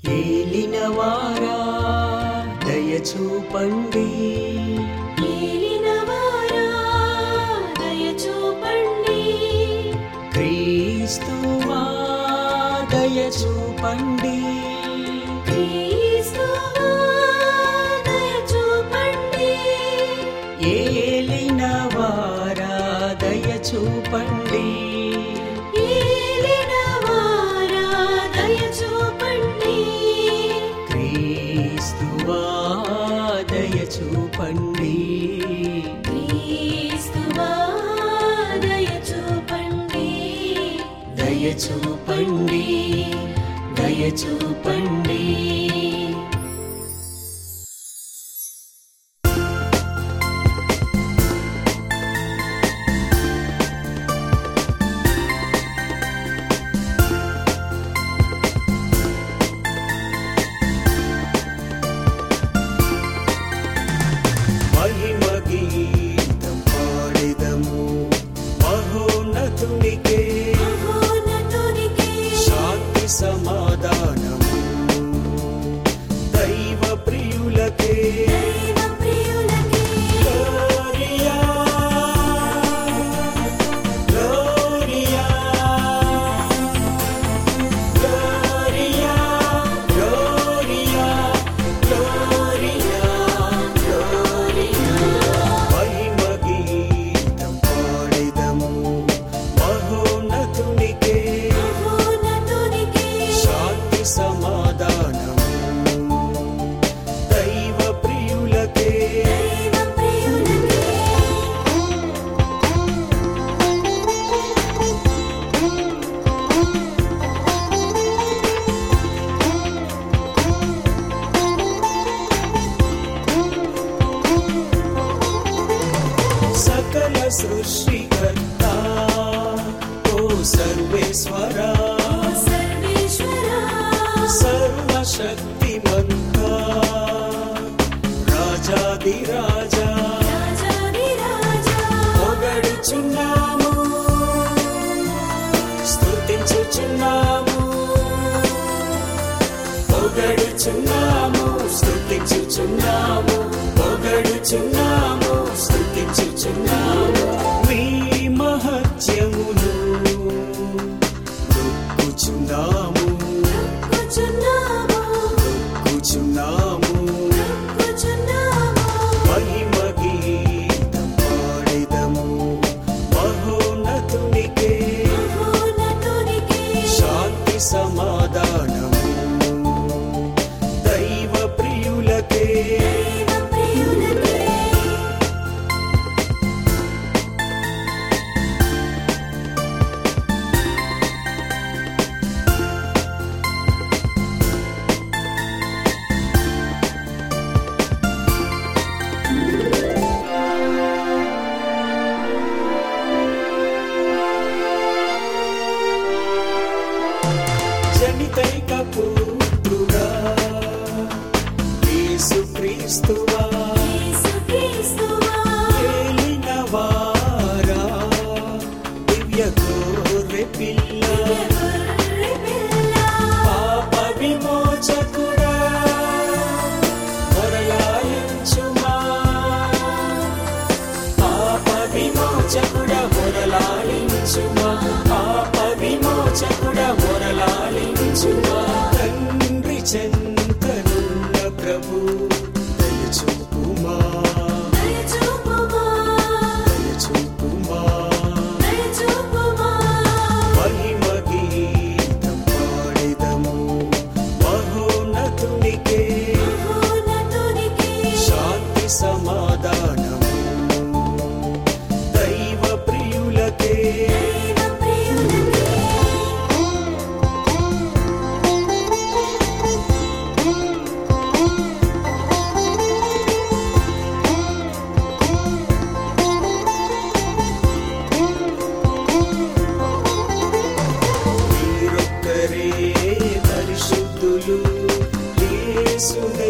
ఏలినవారా దయచూపండి ఏలినవారా దయచూపండి క్రీస్తువా దయచూపండి క్రీస్తువా దయచూపండి ఏలినవారా దయచూపండి ఏలినవారా దయచూపండి క్రీస్తువా దయచూపండి క్రీస్తువా దయచూపండి దయచూపండి దయచూపండి మహిమ గీతం పాడెదము మహోన్నతునికే మహోన్నతునికే శాంతి సమాధానము దైవ ప్రియులకే దైవ ప్రియులకే Gloria Gloria Gloria Gloria Gloria Gloria మహిమ గీతం పాడెదము మహోన్నతునికే మహోన్నతునికే శాంతి సమాధానము దైవ ప్రియులకే దైవ ప్రియులకే సకల సృష్టికర్త ఓ సర్వేశ్వరా సర్వేశ్వరా సర్వశక్తిమంత రాజాదిరాజా రాజాదిరాజా పొగడుచున్నాము స్తుతించుచున్నాము పొగడుచున్నాము స్తుతించుచున్నాము పొగడుచున్నాము స్తుతించుచున్నాము మీ మహత్యమును నొక్కుచున్నాము కూర్చున్నాము నొక్కుచున్నాము కూర్చున్నాము మహిమ గీతం పాడెదము మహోన్నతునికే మహోన్నతునికే శాంతి సమాధానము దైవ ప్రియులకే దైవ ప్రియులకే జనితైక పుత్రుడా యేసుక్రీస్తువా యేసుక్రీస్తువా ఏలిన వారా దివ్య గోరె పిల్ల గొర్రె పిల్ల పాప విమోచకుడా మొరలాయించుమా పాప విమోచకుడా మొరలాయించుమా పాప విమోచకుడా మొరలాయించుమా తండ్రి చెంతనున్న ప్రభు దయచూపుమా దయచూపుమా దయచూపుమా దయచూపుమా మహిమ గీతం పాడెదము మహోన్నతునికే మహోన్నతునికే శాంతి సమాధానము దైవ ప్రియులకే దైవ ప్రియులకే మీరొక్కరే పరిశుద్ధులు యేసునే